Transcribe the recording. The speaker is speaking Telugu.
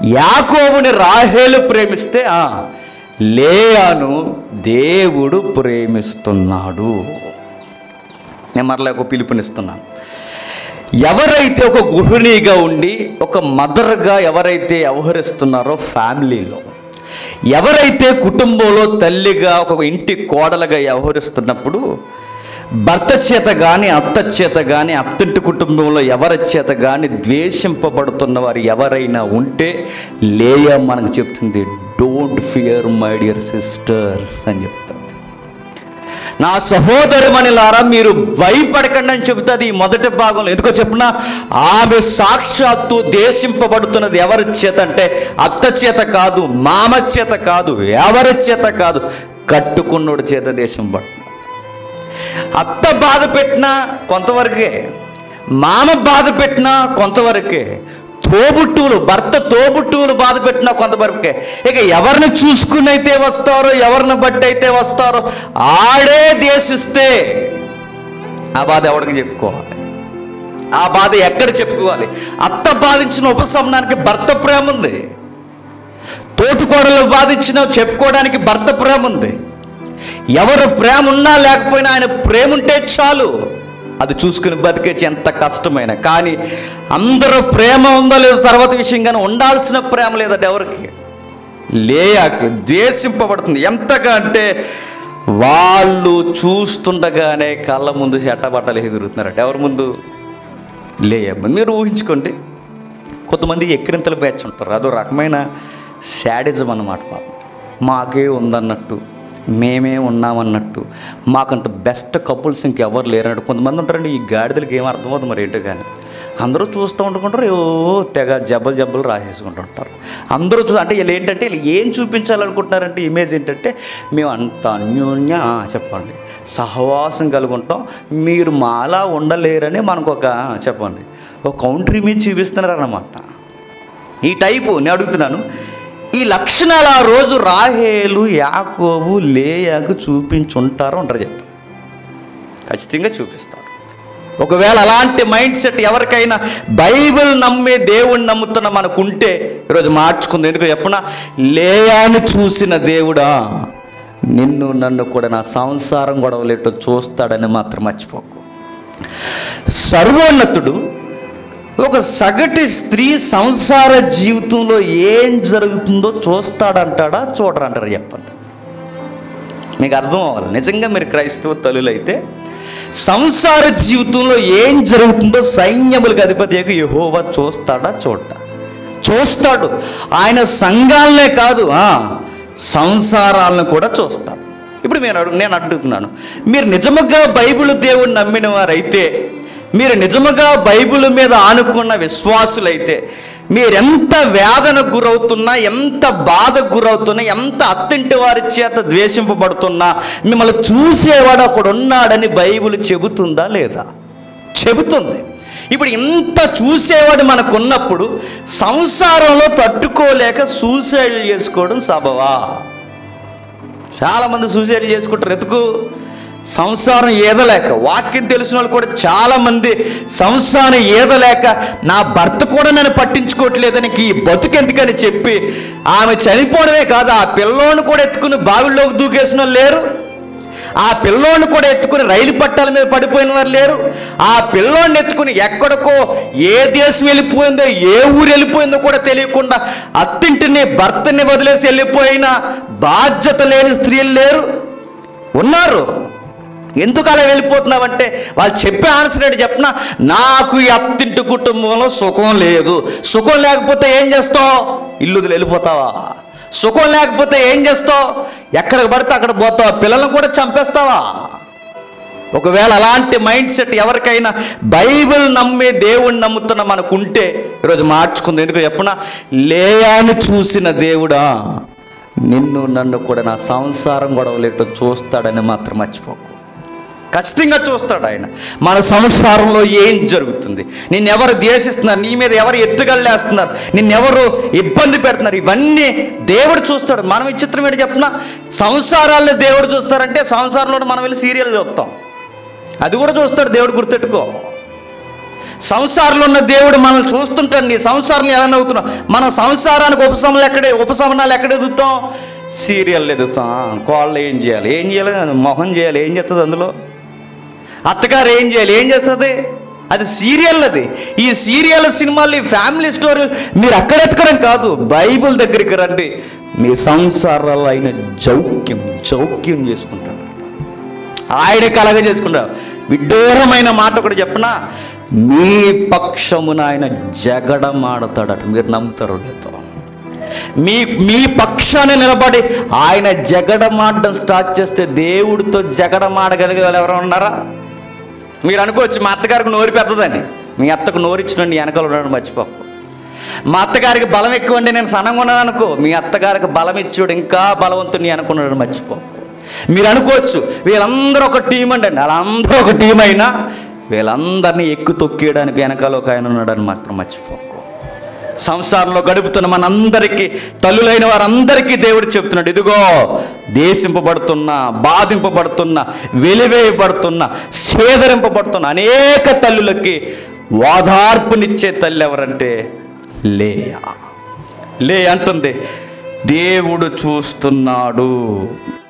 యాకోబుని రాహేలు ప్రేమిస్తే ఆ, లేయాను దేవుడు ప్రేమిస్తున్నాడు నేను మరలా ఒక పిలుపునిస్తున్నాను ఎవరైతే ఒక గృహిణిగా ఉండి ఒక మదర్గా ఎవరైతే వ్యవహరిస్తున్నారో ఫ్యామిలీలో ఎవరైతే కుటుంబంలో తల్లిగా ఒక ఇంటి కోడలుగా వ్యవహరిస్తున్నప్పుడు భర్త చేత కానీ అత్త చేత కానీ అత్తింటి కుటుంబంలో ఎవరి చేత కానీ ద్వేషింపబడుతున్న వారు ఎవరైనా ఉంటే లేయ మనకు చెప్తుంది don't fear my dear sisters అని చెప్తుంది నా సహోదరుమణిలారా మీరు భయపడకండి అని చెబుతుంది ఈ మొదటి భాగంలో ఎందుకో చెప్పున ఆమె సాక్షాత్తు దేశింపబడుతున్నది ఎవరి చేత అంటే అత్త చేత కాదు మామ చేత కాదు ఎవరి చేత కాదు కట్టుకున్నోడి చేత దేశింపబడుతుంది అత్త బాధ పెట్టినా కొంతవరకే మామ బాధ పెట్టినా కొంతవరకే తోబుట్టువులు భర్త తోబుట్టువులు బాధ పెట్టినా కొంతవరకే ఇక ఎవరిని చూసుకుని అయితే వస్తారో ఎవరిని బట్టి అయితే వస్తారో ఆడే దేశిస్తే ఆ బాధ ఎవరికి చెప్పుకోవాలి ఆ బాధ ఎక్కడ చెప్పుకోవాలి అత్త బాధించిన ఉపశమనానికి భర్త ప్రేమ ఉంది తోటికోడలు బాధించిన చెప్పుకోవడానికి భర్త ప్రేమ ఉంది ఎవరు ప్రేమ ఉన్నా లేకపోయినా ఆయన ప్రేమ ఉంటే చాలు అది చూసుకుని బతికేసి ఎంత కష్టమైన కానీ అందరూ ప్రేమ ఉందో లేదో తర్వాత విషయం కానీ ఉండాల్సిన ప్రేమ లేదట ఎవరికి లేయాకి ద్వేషింపబడుతుంది ఎంతగా అంటే వాళ్ళు చూస్తుండగానే కళ్ళ ముందు చెట్టబట్టలు ఎదురుతున్నారట ఎవరి ముందు లేయమ్మ మీరు ఊహించుకోండి కొంతమంది ఎక్కిరింతలు బ్యాచ్ ఉంటారు అదో రకమైన శాడిజం అన్నమాట పాపం మాకే ఉందన్నట్టు మేమే ఉన్నామన్నట్టు మాకంత బెస్ట్ కపుల్స్ ఇంకెవరు లేరన్నట్టు కొంతమంది ఉంటారండి ఈ గాడిదలకి ఏం అర్థమవుతుంది మరి ఏంటో కానీ అందరూ చూస్తూ ఉంటుకుంటారు ఓ తెగ జబ్బలు జబ్బలు రాసేసుకుంటూ ఉంటారు అందరూ చూ అంటే వీళ్ళు ఏంటంటే వీళ్ళు ఏం చూపించాలనుకుంటున్నారంటే ఇమేజ్ ఏంటంటే మేము అంత అన్యోన్య ఆ, చెప్పండి సహవాసం కలుగుంటాం మీరు మాలా ఉండలేరని మనకు ఒక చెప్పండి ఒక కౌంట్రీ మీద చూపిస్తున్నారన్నమాట ఈ టైపు నేను అడుగుతున్నాను ఈ లక్షణాలు ఆ రోజు రాహేలు యాకోబు లేయాకు చూపించుంటారు అంటారు చెప్పు ఖచ్చితంగా చూపిస్తారు ఒకవేళ అలాంటి మైండ్ సెట్ ఎవరికైనా బైబిల్ నమ్మే దేవుణ్ణి నమ్ముతున్న మనకుంటే ఈరోజు మార్చుకుంది ఎందుకు చెప్పున లేయాని చూసిన దేవుడా నిన్ను నన్ను కూడా నా సంసారం గొడవలేటో చూస్తాడని మాత్రం మర్చిపోకు సర్వోన్నతుడు ఒక సగటు స్త్రీ సంసార జీవితంలో ఏం జరుగుతుందో చూస్తాడంటాడా చూడరంటారా చెప్పండి మీకు అర్థం అవ్వాలి నిజంగా మీరు క్రైస్తవ తల్లులైతే సంసార జీవితంలో ఏం జరుగుతుందో సైన్యములకు అధిపతి యహోవా చూస్తాడా చూడటా చూస్తాడు ఆయన సంఘాలనే కాదు ఆ, సంసారాలను కూడా చూస్తాడు ఇప్పుడు నేను అడుగు నేను అడుగుతున్నాను మీరు నిజముగా బైబిల్ దేవుని నమ్మిన వారైతే మీరు నిజముగా బైబిల్ మీద ఆనుకున్న విశ్వాసులైతే మీరెంత వేదనకు గురవుతున్నా ఎంత బాధకు గురవుతున్నా ఎంత అత్తింటి వారి చేత ద్వేషింపబడుతున్నా మిమ్మల్ని చూసేవాడు ఒకడు ఉన్నాడని బైబిల్ చెబుతుందా లేదా చెబుతుంది ఇప్పుడు ఇంత చూసేవాడు మనకున్నప్పుడు సంసారంలో తట్టుకోలేక సూసైడ్ చేసుకోవడం సబవా చాలామంది సూసైడ్ చేసుకుంటారు ఎందుకు సంసారం ఏదలేక వాక్యం తెలిసిన వాళ్ళు కూడా చాలామంది సంసారం ఏదలేక నా భర్త కూడా నన్ను పట్టించుకోవట్లేదని ఈ బతుకెందుకని చెప్పి ఆమె చనిపోవడమే కాదు ఆ పిల్లోని కూడా ఎత్తుకుని బావిలోకి దూకేసిన వాళ్ళు లేరు ఆ పిల్లోని కూడా ఎత్తుకుని రైలు పట్టాల మీద పడిపోయిన వారు లేరు ఆ పిల్లోని ఎత్తుకుని ఎక్కడికో ఏ దేశం వెళ్ళిపోయిందో ఏ ఊరు వెళ్ళిపోయిందో కూడా తెలియకుండా అత్తింటిని భర్తని వదిలేసి వెళ్ళిపోయిన బాధ్యత లేని స్త్రీలు లేరు ఉన్నారు ఎందుకు అలా వెళ్ళిపోతున్నావంటే వాళ్ళు చెప్పే ఆన్సర్ ఏంటి చెప్పిన నాకు ఈ అత్తింటి కుటుంబంలో సుఖం లేదు సుఖం లేకపోతే ఏం చేస్తావు ఇల్లు వదిలి వెళ్ళిపోతావా సుఖం లేకపోతే ఏం చేస్తావు ఎక్కడికి పడితే అక్కడ పోతావా పిల్లలను కూడా చంపేస్తావా ఒకవేళ అలాంటి మైండ్ సెట్ ఎవరికైనా బైబిల్ నమ్మే దేవుణ్ణి నమ్ముతున్న మనకుంటే ఈరోజు మార్చుకుంది ఎందుకు చెప్పిన లేయాని చూసిన దేవుడా నిన్ను నన్ను కూడా నా సంసారం గొడవలేటో చూస్తాడని మాత్రం మర్చిపోకు ఖచ్చితంగా చూస్తాడు ఆయన మన సంసారంలో ఏం జరుగుతుంది నిన్నెవరు ద్వేషిస్తున్నారు నీ మీద ఎవరు ఎత్తుగల్లేస్తున్నారు నిన్నెవరు ఇబ్బంది పెడుతున్నారు ఇవన్నీ దేవుడు చూస్తాడు మనం విచిత్రం ఏంటి చెప్పిన సంసారాల్లో దేవుడు చూస్తారంటే సంసారంలో మనం వెళ్ళి సీరియల్ చూస్తాం అది కూడా చూస్తాడు దేవుడు గుర్తెట్టుకో సంసారంలో ఉన్న దేవుడు మనల్ని చూస్తుంటాడు నీ సంసారం ఎలా నవ్వుతున్నావు మనం సంసారానికి ఉపశమనాలు ఎక్కడే ఉపశమనాలు ఎక్కడ ఎదుగుతాం సీరియల్ ఎదుగుతాం కోళ్ళు ఏం చేయాలి ఏం చేయాలి మొహం చేయాలి ఏం చేస్తుంది అందులో అత్తగారు ఏం చేయాలి ఏం చేస్తుంది అది సీరియల్ అది ఈ సీరియల్ సినిమాలు ఈ ఫ్యామిలీ స్టోరీ మీరు అక్కడ ఎత్తకడం కాదు బైబిల్ దగ్గరికి రండి మీ సంసారాలు అయిన జౌక్యం జౌక్యం చేసుకుంటాడు ఆయన కలగ చేసుకుంటాడు విడ్డూరమైన మాట ఒకటి చెప్పనా మీ పక్షమున ఆయన జగడమాడతాడట మీరు నమ్ముతారు లేదో మీ మీ పక్షాన నిలబడి ఆయన జగడమాడడం స్టార్ట్ చేస్తే దేవుడితో జగడమాడగలిగే వాళ్ళు ఎవరు ఉన్నారా మీరు అనుకోవచ్చు మా అత్తగారికి నోరు పెద్దదని మీ అత్తకు నోరు ఇచ్చినండి వెనకాల ఉన్నాడు మర్చిపోకు మా అత్తగారికి బలం ఎక్కువ అండి నేను సన్నంగా ఉన్నాను అనుకో మీ అత్తగారికి బలం ఇచ్చాడు ఇంకా బలవంతుని అనుకున్నాడు మర్చిపోకు మీరు అనుకోవచ్చు వీళ్ళందరూ ఒక టీం అండి వాళ్ళందరూ ఒక టీం అయినా వీళ్ళందరినీ ఎక్కు తొక్కేయడానికి వెనకాల ఒక ఆయన ఉన్నాడని మాత్రం మర్చిపోకు సంసారంలో గడుపుతున్న మనందరికీ తల్లులైన వారందరికీ దేవుడు చెప్తున్నాడు ఇదిగో దేశింపబడుతున్న బాధింపబడుతున్న వెలివేయబడుతున్న సేదరింపబడుతున్న అనేక తల్లులకి ఓదార్పునిచ్చే తల్లి ఎవరంటే లేయా లే అంటుంది దేవుడు చూస్తున్నాడు